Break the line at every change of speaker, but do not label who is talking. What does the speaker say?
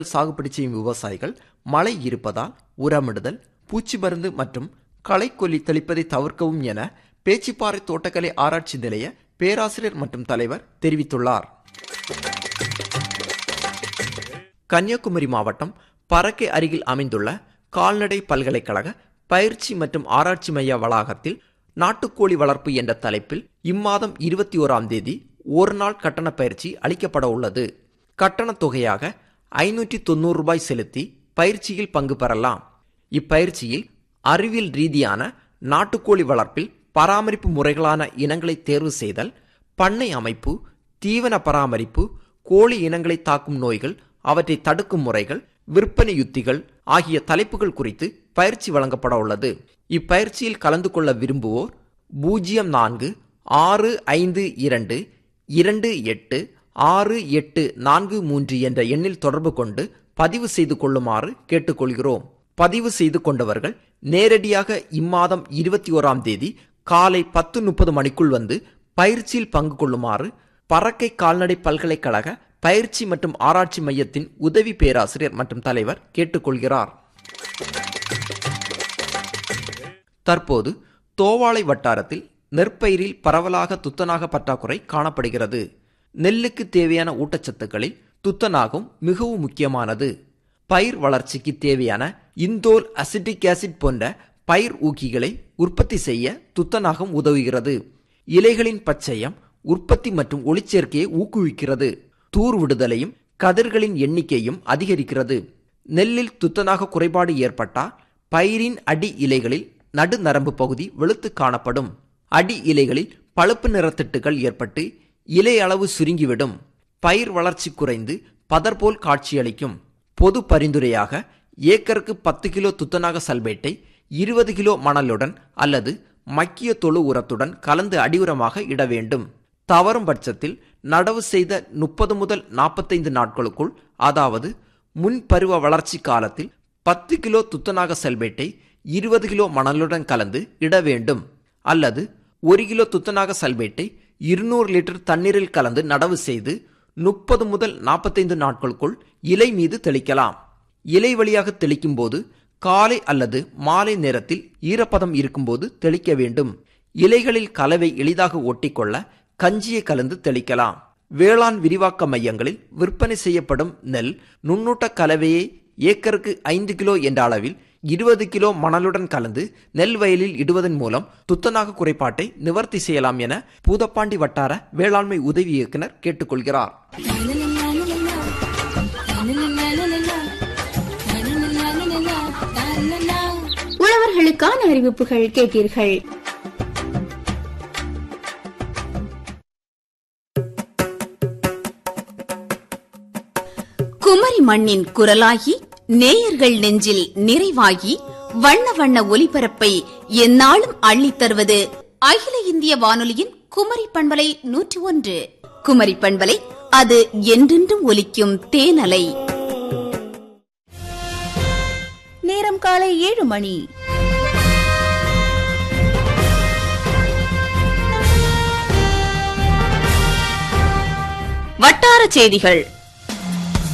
சாகுபடி செய்யும் விவசாயிகள் மழை இருப்பதால் உரமிடுதல் பூச்சி மருந்து மற்றும் களைக்கொல்லி தெளிப்பதை தவிர்க்கவும் என பேச்சிப்பாறை தோட்டக்கலை ஆராய்ச்சி நிலைய பேராசிரியர் மற்றும் தலைவர் தெரிவித்துள்ளார் கன்னியாகுமரி மாவட்டம் பறக்கை அருகில் அமைந்துள்ள கால்நடை பல்கலைக்கழக பயிற்சி மற்றும் ஆராய்ச்சி மைய வளாகத்தில் நாட்டுக்கோழி வளர்ப்பு என்ற தலைப்பில் இம்மாதம் இருபத்தி ஓராம் தேதி ஒரு நாள் கட்டண பயிற்சி அளிக்கப்பட உள்ளது கட்டணத் தொகையாக ஐநூற்றி தொண்ணூறு ரூபாய் செலுத்தி பயிற்சியில் பங்கு பெறலாம் இப்பயிற்சியில் அறிவியல் ரீதியான நாட்டுக்கோழி வளர்ப்பில் பராமரிப்பு முறைகளான இனங்களை தேர்வு செய்தல் பண்ணை அமைப்பு தீவன பராமரிப்பு கோழி இனங்களை தாக்கும் நோய்கள் அவற்றை தடுக்கும் முறைகள் விற்பனை யுத்திகள் ஆகிய தலைப்புகள் குறித்து பயிற்சி வழங்கப்பட உள்ளது இப்பயிற்சியில் கலந்து கொள்ள விரும்புவோர் பூஜ்ஜியம் நான்கு ஆறு ஐந்து இரண்டு இரண்டு எட்டு ஆறு எட்டு நான்கு மூன்று என்ற எண்ணில் தொடர்பு கொண்டு பதிவு செய்து கொள்ளுமாறு கேட்டுக்கொள்கிறோம் பதிவு செய்து கொண்டவர்கள் நேரடியாக இம்மாதம் இருபத்தி ஓராம் தேதி காலை பத்து முப்பது மணிக்குள் வந்து பயிற்சியில் பங்கு கொள்ளுமாறு பறக்கை கால்நடை பல்கலைக்கழக பயிற்சி மற்றும் ஆராய்ச்சி மையத்தின் உதவி பேராசிரியர் மற்றும் தலைவர் கேட்டுக்கொள்கிறார் தற்போது தோவாளை வட்டாரத்தில் நெற்பயிரில் பரவலாக துத்தநாக பற்றாக்குறை காணப்படுகிறது நெல்லுக்கு தேவையான ஊட்டச்சத்துக்களில் துத்தநாகம் மிகவும் முக்கியமானது பயிர் வளர்ச்சிக்கு தேவையான இந்தோல் அசிட்டிக் ஆசிட் போன்ற பயிர் ஊக்கிகளை உற்பத்தி செய்ய துத்தநாகம் உதவுகிறது இலைகளின் பச்சையம் உற்பத்தி மற்றும் ஒளிச்சேர்க்கையை ஊக்குவிக்கிறது தூர் விடுதலையும் கதிர்களின் எண்ணிக்கையும் அதிகரிக்கிறது நெல்லில் துத்தநாக குறைபாடு ஏற்பட்டால் பயிரின் அடி இலைகளில் நடுநரம்பு பகுதி வெளுத்து காணப்படும் அடி இலைகளில் பழுப்பு நிறத்திட்டுகள் ஏற்பட்டு இலை அளவு சுருங்கிவிடும் பயிர் வளர்ச்சி குறைந்து பதர்போல் காட்சியளிக்கும் பொது பரிந்துரையாக ஏக்கருக்கு பத்து கிலோ துத்தநாக சல்பேட்டை இருபது கிலோ மணலுடன் அல்லது மக்கிய தொழு உரத்துடன் கலந்து அடியுரமாக இட வேண்டும் தவறும் பட்சத்தில் நடவு செய்த முப்பது முதல் நாற்பத்தைந்து நாட்களுக்குள் அதாவது முன் பருவ வளர்ச்சி காலத்தில் பத்து கிலோ துத்தநாக செல்பேட்டை இருபது கிலோ மணலுடன் கலந்து இட வேண்டும் அல்லது ஒரு கிலோ துத்தநாக சல்பேட்டை இருநூறு லிட்டர் தண்ணீரில் கலந்து நடவு செய்து முப்பது முதல் நாற்பத்தைந்து நாட்களுக்குள் இலை மீது தெளிக்கலாம் இலை வழியாக தெளிக்கும் போது காலை அல்லது மாலை நேரத்தில் ஈரப்பதம் இருக்கும்போது தெளிக்க வேண்டும் இலைகளில் கலவை எளிதாக ஒட்டிக்கொள்ள கஞ்சியை கலந்து தெளிக்கலாம் வேளாண் விரிவாக்க மையங்களில் விற்பனை செய்யப்படும் நெல் நுண்ணூட்ட கலவையை ஏக்கருக்கு ஐந்து கிலோ என்ற அளவில் இருபது கிலோ மணலுடன் கலந்து நெல் வயலில் இடுவதன் மூலம் துத்தநாக குறைபாட்டை நிவர்த்தி செய்யலாம் என பூதப்பாண்டி வட்டார வேளாண்மை உதவி இயக்குனர் கேட்டுக்கொள்கிறார்
உழவர்களுக்கான அறிவிப்புகள் கேட்டீர்கள் குமரி மண்ணின் குரலாகி நேயர்கள் நெஞ்சில் நிறைவாகி வண்ண வண்ண ஒலிபரப்பை எந்நாளும் அள்ளித் தருவது அகில இந்திய வானொலியின் குமரி பண்பலை நூற்றி ஒன்று குமரி பண்பலை அது என்றென்றும் ஒலிக்கும் தேனலை நேரம் காலை ஏழு மணி வட்டார செய்திகள்